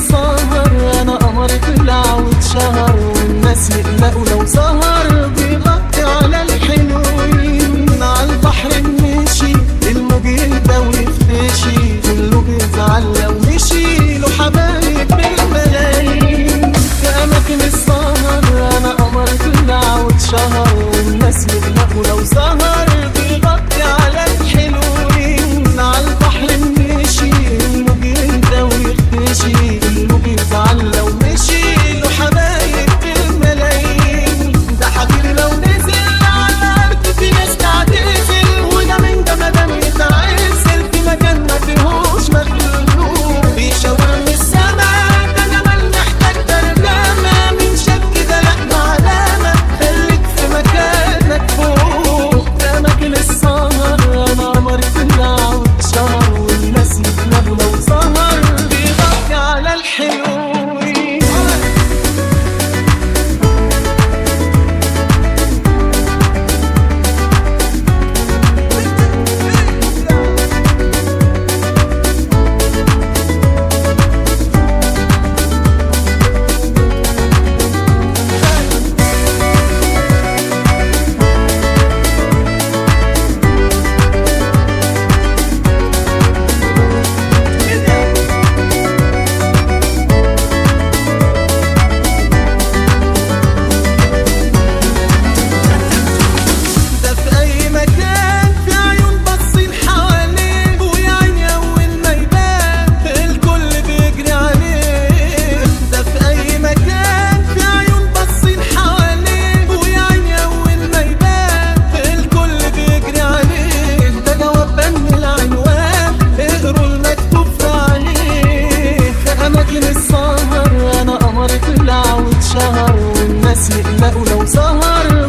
السهر انا قمر طلع واتشهر والناس يقلقوا لو سهر بيغطي على الحلوين على البحر مشي الموج يهدى ويختشي كله بيزعل لو مشي له حبايب بالملايين في اماكن السهر انا قمر طلع واتشهر والناس يقلقوا لو سهر بيغطي على الحلوين على البحر مشي الموج يهدى ويختشي كله بيزعل لو مشي له حبايب بالملايين ده حبيبي لو نزل على الارض في ناس تعتزل وده من ده مدام يتعزل في مكان ما فيهوش مخلوق بيشاور من السما ده جمال محتاج ترجمه من شاف كده لا علامه خليك في مكانك فوق في اماكن السهر انا قمر طلع واتشهر والناس يتلهوا لو سهر بيغطي على الحلوين ده في اي مكان في عيون باصين حواليه ويا عيني اول ما يبان الكل بيجري عليه ده في اي مكان في عيون باصين حواليه ويا عيني اول ما يبان الكل بيجري عليه ده جواب بن العنوان اقروا المكتوب في عليه في اماكن السهر انا قمر طلع واتشهر والناس يقلقوا لو سهر